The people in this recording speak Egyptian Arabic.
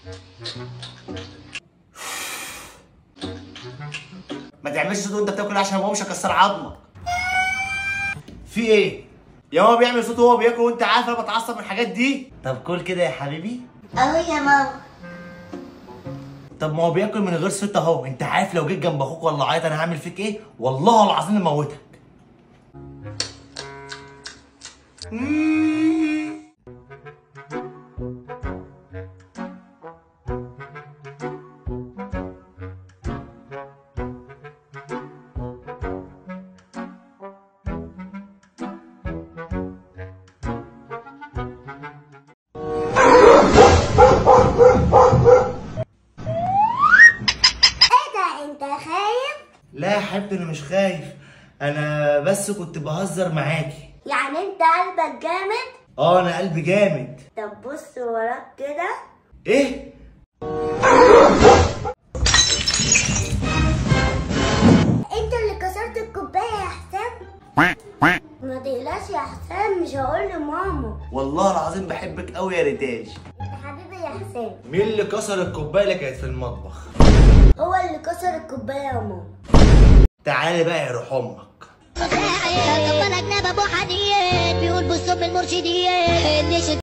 ما تعملش صوت وانت بتاكل عشان ما اقومش اكسر عظمك في ايه يا ماما بيعمل صوت وهو بياكل وانت عارف انا بتعصب من الحاجات دي طب كل كده يا حبيبي اهو يا ماما طب ما هو بياكل من غير صوت اهو انت عارف لو جيت جنب اخوك ولا عيط انا هعمل فيك ايه والله العظيم اموتك ايه ده انت خايف لا يا حبيبتي انا مش خايف انا بس كنت بهزر معاكي يعني انت قلبك جامد اه انا قلبي جامد طب بص وراك كده ايه انت اللي كسرت الكوبايه يا حسام ما تقلقش يا حسام مش هقول لماما والله العظيم بحبك قوي يا ريتاج انت حبيبي يا حسام مين اللي كسر الكوبايه اللي كانت في المطبخ هو اللي كسر الكوبايه يا ماما تعالي بقى يا روح امك كفر اجنب ابو حديد بيقول بالصب المرشدين